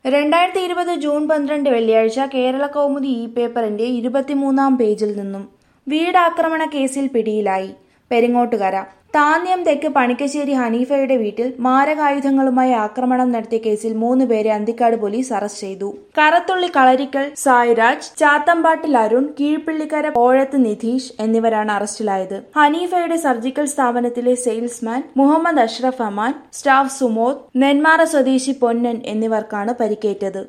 രണ്ടായിരത്തി ഇരുപത് ജൂൺ പന്ത്രണ്ട് വെള്ളിയാഴ്ച കേരള കൗമുദി ഇ പേപ്പറിന്റെ ഇരുപത്തിമൂന്നാം പേജിൽ നിന്നും വീടാക്രമണ കേസിൽ പിടിയിലായി പെരിങ്ങോട്ടുകര താന്യം തെക്ക് പണിക്കശ്ശേരി ഹനീഫയുടെ വീട്ടിൽ മാരകായുധങ്ങളുമായി ആക്രമണം നടത്തിയ കേസിൽ മൂന്ന് പേരെ അന്തിക്കാട് പോലീസ് അറസ്റ്റ് ചെയ്തു കറത്തുള്ളി കളരിക്കൽ സായിരാജ് ചാത്തമ്പാട്ടിൽ അരുൺ കീഴ്പിള്ളിക്കര പോഴത്ത് നിധീഷ് എന്നിവരാണ് അറസ്റ്റിലായത് ഹനീഫയുടെ സർജിക്കൽ സ്ഥാപനത്തിലെ സെയിൽസ്മാൻ മുഹമ്മദ് അഷ്റഫ് അമാൻ സ്റ്റാഫ് സുമോദ് നെന്മാറ സ്വദേശി പൊന്നൻ എന്നിവർക്കാണ് പരിക്കേറ്റത്